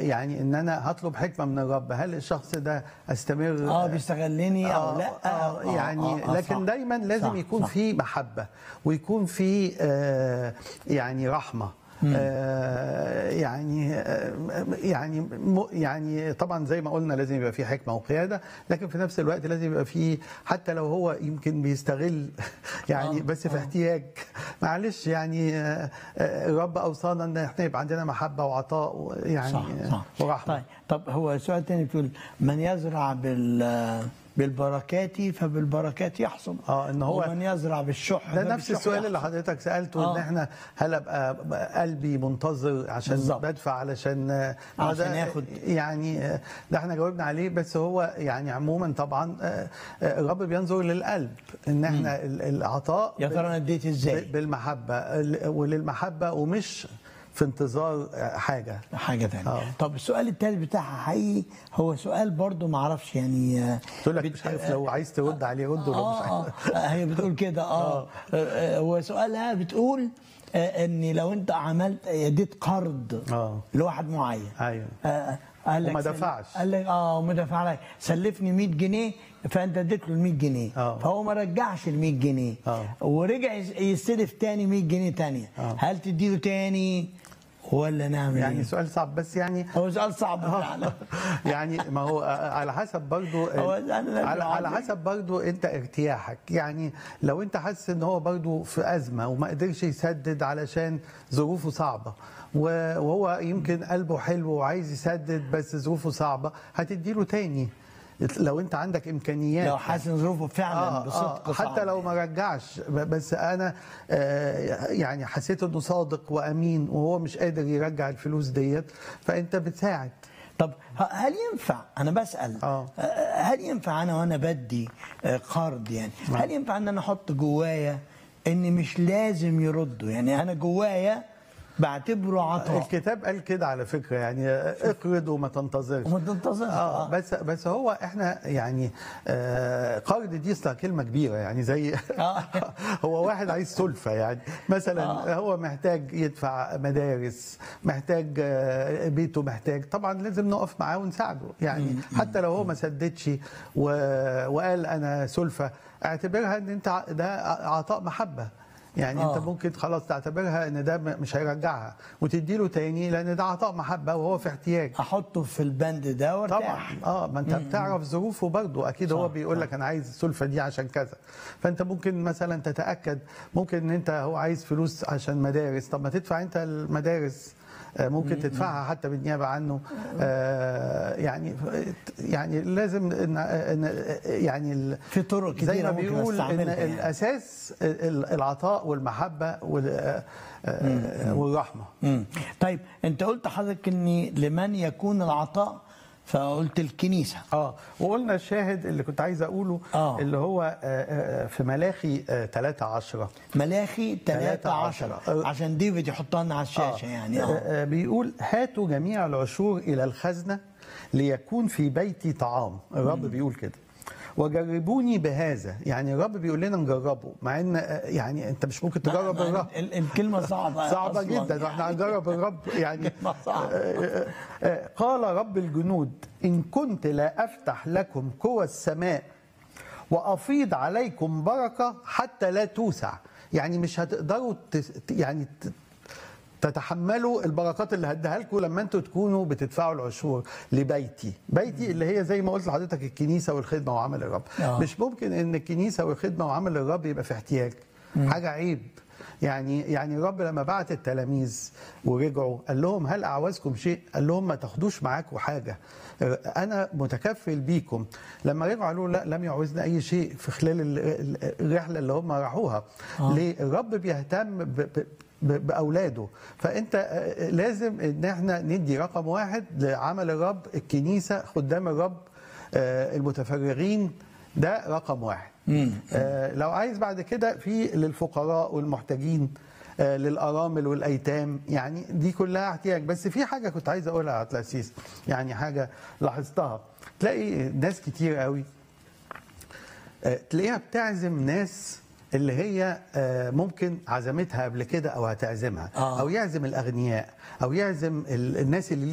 يعني ان انا هطلب حكمه من الرب هل الشخص ده استمر اه بيستغلني او آه لا آه يعني آه آه لكن صح. دايما لازم صح، يكون صح. في محبه ويكون في آه يعني رحمه آه يعني آه يعني م- يعني طبعا زي ما قلنا لازم يبقى في حكمه وقياده لكن في نفس الوقت لازم يبقى في حتى لو هو يمكن بيستغل يعني آه، بس في احتياج معلش يعني آه آه الرب اوصانا ان احنا يبقى عندنا محبه وعطاء و- يعني صح صح ورحمه طيب طب هو سؤال تاني بتقول من يزرع بال بالبركات فبالبركات يحصد آه، إن هو- ومن يزرع بالشح ده فبالشح نفس السؤال اللي يحصد. حضرتك سالته ان آه. احنا هل ابقى بقى قلبي منتظر عشان بالظبط. بدفع علشان آه، عشان ده ياخد. يعني آه، ده احنا جاوبنا عليه بس هو يعني عموما طبعا آه، آه، الرب بينظر للقلب ان احنا ال- العطاء يا ترى انا اديت ازاي ب- بالمحبه ال- وللمحبه ومش في انتظار آه، حاجه حاجه ثانيه آه. طب السؤال الثالث بتاعها حقيقي هو سؤال برضو ما اعرفش يعني آه، تقول لك بت- مش عارف لو عايز ترد عليه رد ولو مش اه عارف اه هي بتقول كده اه آه، آه، هو سؤالها بتقول آه، ان لو انت عملت اديت قرض آه. لواحد معين ايوه آه، قال لك وما سل- دفعش. قال لك اه وما دفعش سلفني 100 جنيه فانت اديت له ال 100 جنيه آه. فهو ما رجعش ال 100 جنيه آه. ورجع يس- يستلف تاني 100 جنيه تانية آه. هل تديله تاني ولا نعمل يعني ايه؟ سؤال صعب بس يعني هو سؤال صعب فعلا يعني ما هو على حسب برضو هو أنا على, على عندي- حسب برضو انت ارتياحك يعني لو انت حاسس ان هو برضو في ازمه وما قدرش يسدد علشان ظروفه صعبه و- وهو يمكن قلبه حلو وعايز يسدد بس ظروفه صعبه هتديله تاني لو انت عندك امكانيات لو حاسس ان ظروفه فعلا آه بصدق آه حتى صعب. لو ما رجعش ب- بس انا آه يعني حسيت انه صادق وامين وهو مش قادر يرجع الفلوس ديت فانت بتساعد طب ه- هل ينفع انا بسال آه. آه، هل ينفع انا وانا بدي آه، قرض يعني هل ينفع ان انا احط جوايا ان مش لازم يردوا يعني انا جوايا بعتبره عطاء الكتاب قال كده على فكره يعني اقرض وما تنتظرش وما تنتظرش اه آه. بس بس هو احنا يعني آه قرض دي اصلا كلمه كبيره يعني زي آه. هو واحد عايز سلفه يعني مثلا آه. هو محتاج يدفع مدارس محتاج آه، بيته محتاج طبعا لازم نقف معاه ونساعده يعني حتى لو هو ما سددش و- وقال انا سلفه اعتبرها ان انت ع- ده عطاء محبه يعني آه. انت ممكن خلاص تعتبرها ان ده م- مش هيرجعها وتدي له تاني لان ده عطاء محبه وهو في احتياج احطه في البند ده وارتاح طبعا اه ما انت بتعرف ظروفه برضه اكيد هو صح، بيقول لك انا عايز السلفه دي عشان كذا فانت ممكن مثلا تتاكد ممكن ان انت هو عايز فلوس عشان مدارس طب ما تدفع انت المدارس آه، ممكن تدفعها حتى بالنيابه عنه آه، يعني يعني لازم إن إن يعني ال- في طرق زي كتيره ما ممكن بيقول ان استعملها يعني. الاساس ال- العطاء والمحبه وال- آه، آه، والرحمه مم. طيب انت قلت حضرتك ان لمن يكون العطاء فقلت الكنيسه اه وقلنا الشاهد اللي كنت عايز اقوله آه. اللي هو آه، آه، في ملاخي 3 10 ملاخي 13 13. عشان ديفيد يحطها لنا على الشاشه يعني اه بيقول هاتوا جميع العشور الى الخزنه ليكون في بيتي طعام الرب بيقول كده وجربوني بهذا يعني الرب بيقول لنا نجربه مع ان آه، يعني انت مش ممكن تجرب ما- الرب ال- الكلمه صعبه صعبة أصلاً جدا يعني. واحنا هنجرب الرب يعني كلمة صعبة. آه، آه، آه، قال رب الجنود إن كنت لا أفتح لكم قوى السماء وأفيض عليكم بركة حتى لا توسع يعني مش هتقدروا تس- يعني ت- تتحملوا البركات اللي هديها لكم لما انتوا تكونوا بتدفعوا العشور لبيتي بيتي اللي هي زي ما قلت لحضرتك الكنيسه والخدمه وعمل الرب آه. مش ممكن ان الكنيسه والخدمه وعمل الرب يبقى في احتياج حاجه عيب يعني يعني الرب لما بعت التلاميذ ورجعوا قال لهم هل اعوزكم شيء؟ قال لهم ما تاخدوش معاكم حاجه انا متكفل بيكم لما رجعوا قالوا لا لم يعوزنا اي شيء في خلال ال- ال- الرحله اللي هم راحوها آه. ليه؟ الرب بيهتم ب ب ب- باولاده فانت آه، لازم ان احنا ندي رقم واحد لعمل الرب الكنيسه خدام الرب آه، المتفرغين ده رقم واحد آه، لو عايز بعد كده في للفقراء والمحتاجين آه، للارامل والايتام يعني دي كلها احتياج بس في حاجه كنت عايز اقولها يا تلاسيس يعني حاجه لاحظتها تلاقي ناس كتير قوي آه، تلاقيها بتعزم ناس اللي هي آه، ممكن عزمتها قبل كده او هتعزمها آه. او يعزم الاغنياء او يعزم ال- الناس اللي